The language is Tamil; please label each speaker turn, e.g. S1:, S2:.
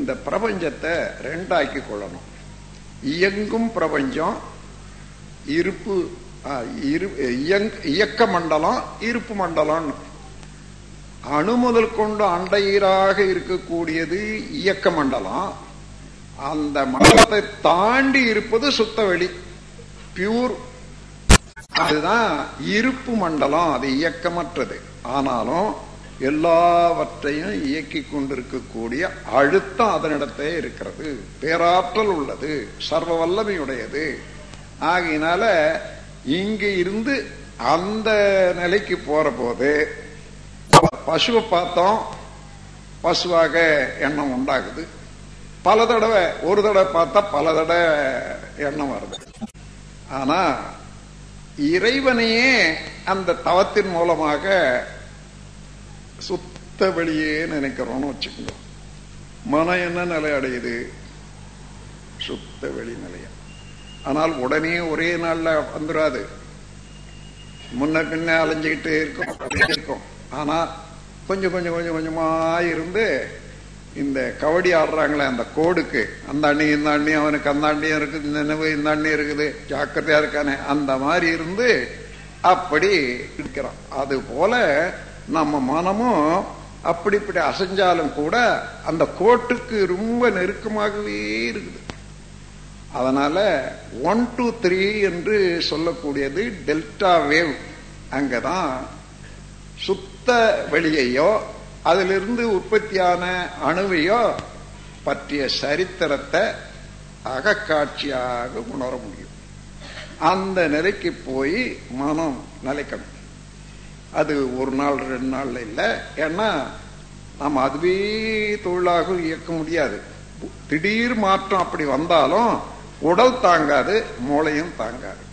S1: இந்த பிரபஞ்சத்தை ரெண்டாக்கி கொள்ளணும் இயங்கும் பிரபஞ்சம் இருப்பு ஆ, இரு- இயங்- இயக்க மண்டலம் இருப்பு மண்டலம் அணு முதல் கொண்டு அண்டையீராக இருக்கக்கூடியது இயக்க மண்டலம் அந்த மண்டலத்தை தாண்டி இருப்பது சுத்த வெளி பியூர் அதுதான் இருப்பு மண்டலம் அது இயக்கமற்றது ஆனாலும் எல்லாவற்றையும் இயக்கி கொண்டிருக்கக்கூடிய அழுத்தம் அதனிடத்தே இருக்கிறது பேராற்றல் உள்ளது சர்வ வல்லமையுடையது ஆகையினால இங்க இருந்து அந்த நிலைக்கு போற போது பசுவை பார்த்தோம் பசுவாக எண்ணம் உண்டாகுது பல தடவை ஒரு தடவை பார்த்தா பல தடவை எண்ணம் வருது ஆனா இறைவனையே அந்த தவத்தின் மூலமாக சுத்த வெளியே நினைக்கிறோம்னு வச்சுக்கோங்க மனம் என்ன நிலை அடையுது சுத்த வெளி நிலைய ஆனால் உடனே ஒரே நாள்ல வந்துடாது முன்ன பின்ன அலைஞ்சுக்கிட்டே இருக்கும் அப்படியே இருக்கும் ஆனா கொஞ்சம் கொஞ்சம் கொஞ்சம் கொஞ்சமா இருந்து இந்த கபடி ஆடுறாங்களே அந்த கோடுக்கு அந்த அண்ணி இந்த அண்ணி அவனுக்கு அந்த அண்ணியும் இருக்குது இந்த நினைவு இந்த அண்ணி இருக்குது ஜாக்கிரதையா இருக்கானே அந்த மாதிரி இருந்து அப்படி இருக்கிறான் அது போல நம்ம மனமும் அப்படி இப்படி அசைஞ்சாலும் கூட அந்த கோட்டுக்கு ரொம்ப நெருக்கமாகவே இருக்குது அதனால ஒன் டூ த்ரீ என்று சொல்லக்கூடியது டெல்டா வேவ் அங்கதான் சுத்த வெளியையோ அதிலிருந்து உற்பத்தியான அணுவையோ பற்றிய சரித்திரத்தை அகக்காட்சியாக உணர முடியும் அந்த நிலைக்கு போய் மனம் நிலைக்கணும் அது ஒரு நாள் ரெண்டு நாள்ல இல்லை ஏன்னா நாம் அதுவே தொழிலாக இயக்க முடியாது திடீர் மாற்றம் அப்படி வந்தாலும் உடல் தாங்காது மூளையும் தாங்காது